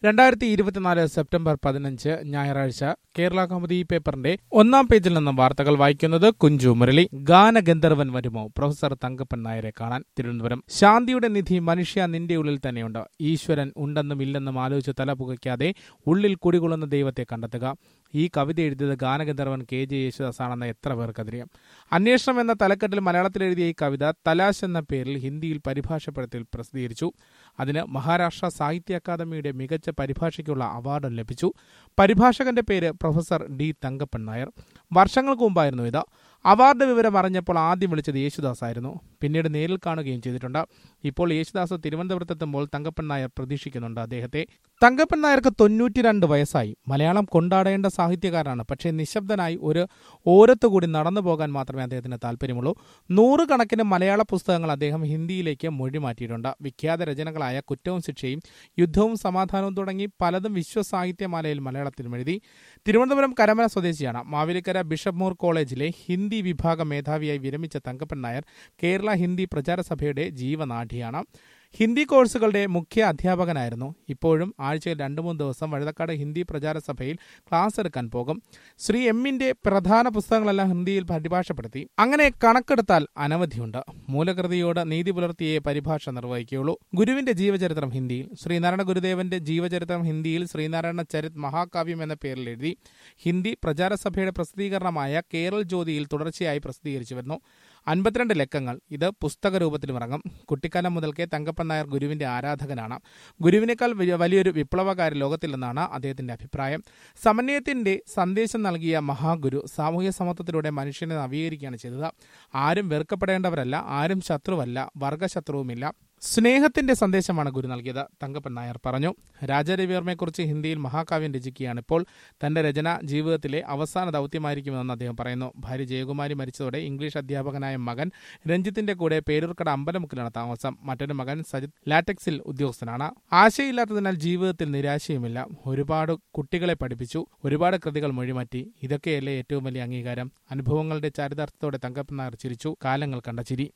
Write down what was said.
രണ്ടായിരത്തി ഇരുപത്തിനാല് സെപ്റ്റംബർ പതിനഞ്ച് ഞായറാഴ്ച കേരള കൗമുദി പേപ്പറിന്റെ ഒന്നാം പേജിൽ നിന്നും വാർത്തകൾ വായിക്കുന്നത് കുഞ്ചു മുരളി ഗാനഗന്ധർവൻ വരുമോ പ്രൊഫസർ തങ്കപ്പൻ നായരെ കാണാൻ തിരുവനന്തപുരം ശാന്തിയുടെ നിധി മനുഷ്യ നിന്റെ ഉള്ളിൽ തന്നെയുണ്ട് ഈശ്വരൻ ഉണ്ടെന്നും ഇല്ലെന്നും ആലോചിച്ച് തല പുകയ്ക്കാതെ ഉള്ളിൽ കുടികൊള്ളുന്ന ദൈവത്തെ കണ്ടെത്തുക ഈ കവിത എഴുതിയത് ഗാനഗന്ധർവൻ കെ ജെ യേശുദാസ് ആണെന്ന് എത്ര പേർക്കറിയാം അന്വേഷണം എന്ന തലക്കെട്ടിൽ മലയാളത്തിൽ എഴുതിയ ഈ കവിത തലാശ് എന്ന പേരിൽ ഹിന്ദിയിൽ പരിഭാഷപ്പെടുത്തി പ്രസിദ്ധീകരിച്ചു അതിന് മഹാരാഷ്ട്ര സാഹിത്യ അക്കാദമിയുടെ മികച്ച പരിഭാഷയ്ക്കുള്ള അവാർഡും ലഭിച്ചു പരിഭാഷകന്റെ പേര് പ്രൊഫസർ ഡി തങ്കപ്പൻ നായർ വർഷങ്ങൾക്ക് മുമ്പായിരുന്നു ഇത് അവാർഡ് വിവരം അറിഞ്ഞപ്പോൾ ആദ്യം വിളിച്ചത് യേശുദാസ് ആയിരുന്നു പിന്നീട് നേരിൽ കാണുകയും ചെയ്തിട്ടുണ്ട് ഇപ്പോൾ യേശുദാസ് തിരുവനന്തപുരത്തെത്തുമ്പോൾ തങ്കപ്പൻ നായർ പ്രതീക്ഷിക്കുന്നുണ്ട് അദ്ദേഹത്തെ തങ്കപ്പൻ നായർക്ക് തൊണ്ണൂറ്റിരണ്ട് വയസ്സായി മലയാളം കൊണ്ടാടേണ്ട സാഹിത്യകാരനാണ് പക്ഷേ നിശബ്ദനായി ഒരു ഓരത്തു കൂടി നടന്നു പോകാൻ മാത്രമേ അദ്ദേഹത്തിന് താല്പര്യമുള്ളൂ നൂറുകണക്കിന് മലയാള പുസ്തകങ്ങൾ അദ്ദേഹം ഹിന്ദിയിലേക്ക് മൊഴി മാറ്റിയിട്ടുണ്ട് വിഖ്യാത രചനകളായ കുറ്റവും ശിക്ഷയും യുദ്ധവും സമാധാനവും തുടങ്ങി പലതും വിശ്വസാഹിത്യമാലയിൽ മലയാളത്തിലും എഴുതി തിരുവനന്തപുരം കരമന സ്വദേശിയാണ് മാവേലിക്കര ബിഷപ്പ് മൂർ കോളേജിലെ ഹിന്ദി വിഭാഗ മേധാവിയായി വിരമിച്ച തങ്കപ്പൻ നായർ കേരള ഹിന്ദി പ്രചാര സഭയുടെ ജീവനാഠിയാണ് ഹിന്ദി കോഴ്സുകളുടെ മുഖ്യ അധ്യാപകനായിരുന്നു ഇപ്പോഴും ആഴ്ചയിൽ രണ്ടു മൂന്ന് ദിവസം വഴുതക്കാട് ഹിന്ദി പ്രചാര സഭയിൽ ക്ലാസ് എടുക്കാൻ പോകും ശ്രീ എമ്മിന്റെ പ്രധാന പുസ്തകങ്ങളെല്ലാം ഹിന്ദിയിൽ പരിഭാഷപ്പെടുത്തി അങ്ങനെ കണക്കെടുത്താൽ അനവധിയുണ്ട് മൂലകൃതിയോട് നീതി പുലർത്തിയേ പരിഭാഷ നിർവഹിക്കുകയുള്ളൂ ഗുരുവിന്റെ ജീവചരിത്രം ഹിന്ദിയിൽ ശ്രീനാരായണ ഗുരുദേവന്റെ ജീവചരിത്രം ഹിന്ദിയിൽ ശ്രീനാരായണ ചരിത് മഹാകാവ്യം എന്ന പേരിൽ എഴുതി ഹിന്ദി പ്രചാര സഭയുടെ പ്രസിദ്ധീകരണമായ കേരൾ ജ്യോതിയിൽ തുടർച്ചയായി പ്രസിദ്ധീകരിച്ചു വരുന്നു അൻപത്തിരണ്ട് ലക്കങ്ങൾ ഇത് പുസ്തക രൂപത്തിലും ഇറങ്ങും കുട്ടിക്കാലം മുതൽക്കേ തങ്കപ്പൻ നായർ ഗുരുവിന്റെ ആരാധകനാണ് ഗുരുവിനേക്കാൾ വലിയ- വലിയൊരു വിപ്ലവകാരി ലോകത്തില്ലെന്നാണ് അദ്ദേഹത്തിന്റെ അഭിപ്രായം സമന്വയത്തിന്റെ സന്ദേശം നൽകിയ മഹാഗുരു സാമൂഹ്യ സമത്വത്തിലൂടെ മനുഷ്യനെ നവീകരിക്കുകയാണ് ചെയ്തത് ആരും വെറുക്കപ്പെടേണ്ടവരല്ല ആരും ശത്രുവല്ല വർഗശത്രുവുമില്ല സ്നേഹത്തിന്റെ സന്ദേശമാണ് ഗുരു നൽകിയത് തങ്കപ്പൻ നായർ പറഞ്ഞു രാജരവിവർമ്മയെക്കുറിച്ച് ഹിന്ദിയിൽ മഹാകാവ്യം രചിക്കുകയാണ് ഇപ്പോൾ തന്റെ രചന ജീവിതത്തിലെ അവസാന ദൗത്യമായിരിക്കുമെന്ന് അദ്ദേഹം പറയുന്നു ഭാര്യ ജയകുമാരി മരിച്ചതോടെ ഇംഗ്ലീഷ് അധ്യാപകനായ മകൻ രഞ്ജിത്തിന്റെ കൂടെ പേരൂർക്കട അമ്പലമുക്കിലാണ് താമസം മറ്റൊരു മകൻ സജിത് ലാറ്റക്സിൽ ഉദ്യോഗസ്ഥനാണ് ആശയില്ലാത്തതിനാൽ ജീവിതത്തിൽ നിരാശയുമില്ല ഒരുപാട് കുട്ടികളെ പഠിപ്പിച്ചു ഒരുപാട് കൃതികൾ മൊഴിമാറ്റി ഇതൊക്കെയല്ലേ ഏറ്റവും വലിയ അംഗീകാരം അനുഭവങ്ങളുടെ ചാരിതാർത്ഥത്തോടെ തങ്കപ്പൻ നായർ ചിരിച്ചു കാലങ്ങൾ കണ്ട ചിരി